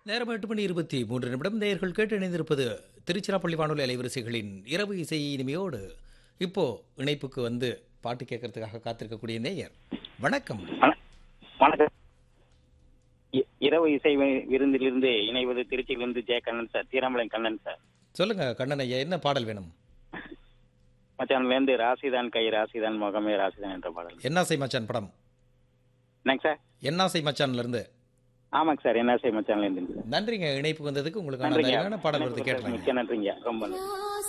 நேரம் எட்டு மணி இருபத்தி மூன்று நிமிடம் நேயர்கள் கேட்டு இணைந்திருப்பது திருச்சிராப்பள்ளி வானொலி அலைவரிசைகளின் இரவு இசை இனிமையோடு இப்போ இணைப்புக்கு வந்து பாட்டு கேட்கறதுக்காக காத்திருக்கக்கூடிய நேயர் வணக்கம் வண- வணக்கம் இ- இரவு இசை வி- விருந்திலிருந்து இணைவது திருச்சியிலிருந்து ஜெய கண்ணன் சார் தீராமலை கண்ணன் சார் சொல்லுங்க கண்ணன் ஐயா என்ன பாடல் வேணும் மச்சான்லேருந்து ராசிதான் கை ராசிதான் முகமே ராசிதான் என்ற பாடல் என்னாசை மச்சான் படம் என்னங்க சார் என்னாசை மச்சான்ல இருந்து ஆமாங்க சார் என்ன செய்ய மச்சான்லேருந்து நன்றிங்க இணைப்புக்கு வந்ததுக்கு உங்களுக்கான நன்றிங்க அருமையான பாடல் வருது கேட்டலாங்க மிக்க நன்றிங்க ரொம்ப நன்றி